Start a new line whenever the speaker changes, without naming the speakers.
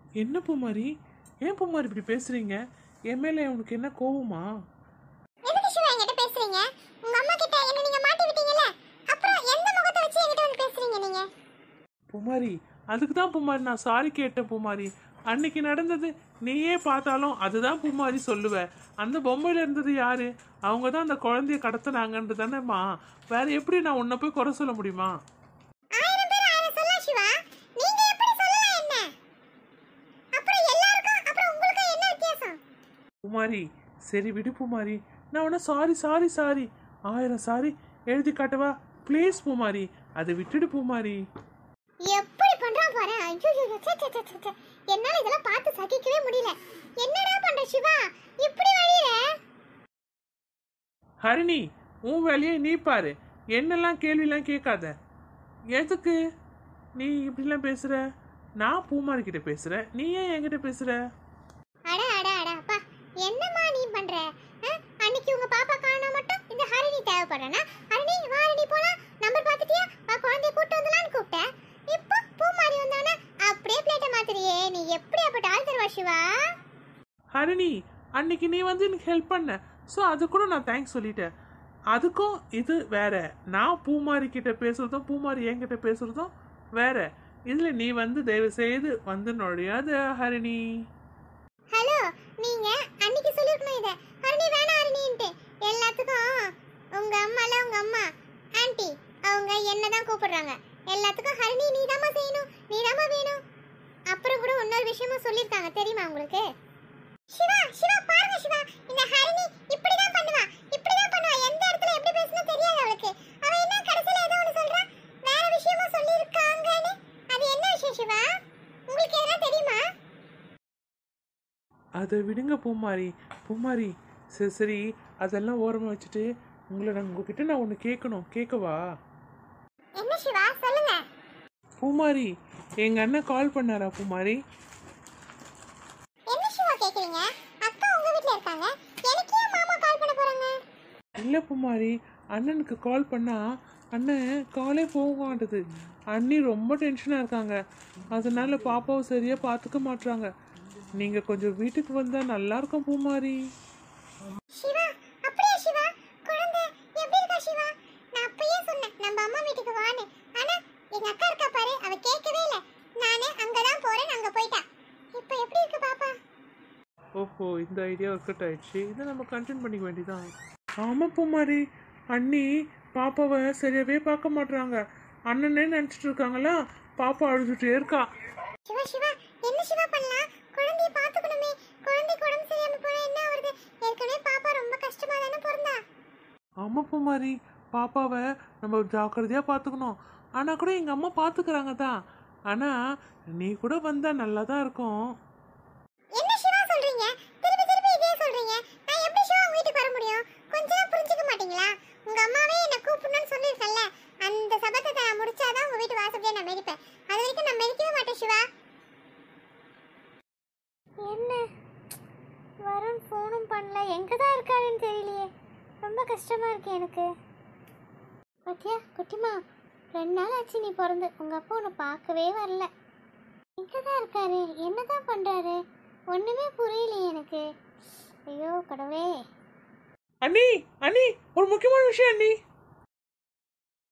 என்ன பூமாரி ஏன் பூமாரி இப்படி பேசுறீங்க என் மேல உனக்கு என்ன கோவமா
எதுக்கு சிவா என்கிட்ட பேசுறீங்க உங்க அம்மா கிட்ட என்ன நீங்க மாட்டி விட்டீங்கல்ல அப்புறம் எந்த முகத்தை வச்சு என்கிட்ட வந்து பேசுறீங்க நீங்க
பூமாரி அதுக்கு தான் பூமாரி நான் சாரி கேட்டேன் பூமாரி அன்னைக்கு நடந்தது நீயே பார்த்தாலும் அதுதான் பூமாரி சொல்லுவ அந்த பொம்மையில இருந்தது யாரு அவங்க தான் அந்த குழந்தைய கடத்தினாங்கன்றது தானேம்மா வேற எப்படி நான் உன்னை போய் குறை சொல்ல முடியுமா
ஆயிரம் பேர் ஆயிரம் சொல்லலாம் சிவா நீங்க எப்படி சொல்லலாம் என்ன அப்புறம் எல்லாருக்கும் அப்புறம் உங்களுக்கு என்ன வித்தியாசம்
பூமாரி சரி விடு பூமாரி நான் உன்ன சாரி சாரி சாரி ஆயிரம் சாரி எழுதி காட்டவா ப்ளீஸ் பூமாரி அதை விட்டுடு பூமாரி
எப்படி பண்றான் பாரு ஐயோ ஐயோ, ச்சே, ச்சே, ச்சே, ச்சே, ச்சே. என்னால இதெல்லாம் பார்த்து சகிக்கவே முடியல என்னடா பண்ற சிவா இப்படி வழியில
ஹரிணி உன் வேலையை நீ பாரு என்னெல்லாம் கேள்விலாம் கேட்காத எதுக்கு நீ இப்படிலாம் பேசுற நான் பூமாரி கிட்ட பேசுறேன் நீ ஏன் என்கிட்ட பேசுற
அட அட அட அப்பா என்னம்மா நீ பண்ற ஆ? அன்னைக்கு உங்க பாப்பா காணா மட்டும் இந்த ஹரிணி தேவைப்படுறனா ஹரிணி வா ஹரிணி போலாம் நம்பர் பார்த்துட்டியா வா குழந்தைய கூட்டு வந்துலான்னு கூப்பிட்டேன் இப்போ பூ மாறி வந்தானே அப்படியே பிளேட்டை மாத்துறியே நீ எப்படி அப்ப டால் தருவா சிவா
ஹரிணி அன்னைக்கு நீ வந்து எனக்கு ஹெல்ப் பண்ண ஸோ அது கூட நான் தேங்க்ஸ் சொல்லிட்டேன் அதுக்கும் இது வேற நான் பூமாரி கிட்ட பேசுறதும் பூமாரி என்கிட்ட பேசுறதும் வேற இதில் நீ வந்து தயவு செய்து வந்து நுழையாத ஹரிணி
ஹலோ நீங்க அன்னைக்கு சொல்லிருக்கணும் இத ஹரிணி வேணாம் ஹரிணின்ட்டு எல்லாத்துக்கும் உங்க அம்மால உங்க அம்மா ஆன்ட்டி அவங்க என்னதான் கூப்பிடுறாங்க எல்லாத்துக்கும் ஹரிணி நீதாம்மா செய்யணும் நீதாம்மா வேணும் அப்புறம் கூட இன்னொரு விஷயமும் சொல்லிருக்காங்க தெரியுமா உங்களுக்கு சிவா சிவா பாருங்க சிவா இந்த ஹரிணி இப்படிதான் பண்ணுவா இப்படிதான் பண்ணுவா எந்த இடத்துல எப்படி பேசணும் தெரியாது அவளுக்கு அவ என்ன கடைசில ஏதோ ஒன்று சொல்றா வேற விஷயமா சொல்லிருக்காங்கன்னு அது என்ன விஷயம் சிவா உங்களுக்கு எதனா தெரியுமா
அதை விடுங்க பூமாரி பூமாரி சரி சரி அதெல்லாம் ஓரமாக வச்சுட்டு உங்களை நான் உங்ககிட்ட நான் ஒன்று கேட்கணும் கேட்கவா
என்ன சிவா சொல்லுங்க
பூமாரி எங்கள் அண்ணன் கால் பண்ணாரா பூமாரி
என்ன சிவா கேக்குறீங்க அக்கா உங்க வீட்ல இருக்காங்க எனக்கு ஏன் மாமா கால் பண்ண போறாங்க
இல்லை பூமாரி அண்ணனுக்கு கால் பண்ணால் அண்ணன் காலே போக மாட்டுது அண்ணி ரொம்ப டென்ஷனாக இருக்காங்க அதனால பாப்பாவை சரியாக பார்த்துக்க மாட்றாங்க நீங்கள் கொஞ்சம் வீட்டுக்கு வந்தால் நல்லா இருக்கும் பூமாரி
சிவா அப்படியே சிவா குழந்தை எப்படி இருக்கா சிவா நான் அப்பயே சொன்னேன் நம்ம அம்மா வீட்டுக்கு வான்னு ஆனா எங்க அக்கா இருக்கா பாரு அவ கேட்கவே இல்ல நானே அங்கதான் போறேன் அங்க போயிட்டா இப்போ எப்படி இருக்கு பாப்பா
ஓஹோ இந்த ஐடியா ஒர்க் அவுட் ஆயிடுச்சு இதை நம்ம கண்டினியூ பண்ணிக்க வேண்டியதான் ஆமாம் பூமாரி அண்ணி பாப்பாவை சரியாகவே பார்க்க மாட்றாங்க அண்ணனே நினச்சிட்டு இருக்காங்களா பாப்பா அழுதுட்டே இருக்கா
சிவா சிவா என்ன சிவா பண்ணலாம் குழந்தைய பாத்துக்கணுமே குழந்தைக்கு உடம்பு சரியாம போனா என்ன ஆகுறது ஏற்கனவே பாப்பா ரொம்ப கஷ்டமா தானே பிறந்தா
ஆமாம் பூமாரி பாப்பாவை நம்ம ஜாக்கிரதையாக பார்த்துக்கணும் ஆனால் கூட எங்கள் அம்மா பார்த்துக்கிறாங்க தான் ஆனால் நீ கூட வந்தால் நல்லா தான் இருக்கும்
என்ன சிவா சொல்றீங்க திருப்பி திருப்பி இதே சொல்றீங்க நான் எப்படி சிவா உங்க வீட்டுக்கு வர முடியும் கொஞ்சம் புரிஞ்சுக்க மாட்டீங்களா உங்க அம்மாவே என்ன கூப்பிடணும்னு சொல்லியிருக்கல அந்த சபத்தை நான் முடிச்சாதான் உங்க வீட்டு வாசப்படியே நான் மெதிப்பேன் அது வரைக்கும் நான் மெதிக்கவே மாட்டேன் சிவா என்ன வருண் ஃபோனும் பண்ணல எங்க தான் இருக்காருன்னு தெரியலையே ரொம்ப கஷ்டமா இருக்கு எனக்கு பத்தியா குட்டிமா ரெண்டு நாள் ஆச்சு நீ பிறந்து உங்க அப்பா உன்னை பார்க்கவே வரல எங்கே தான் இருக்காரு என்ன தான் பண்ணுறாரு ஒன்றுமே புரியலையே எனக்கு ஐயோ கடவுளே
அண்ணி அண்ணி ஒரு முக்கியமான விஷயம் அண்ணி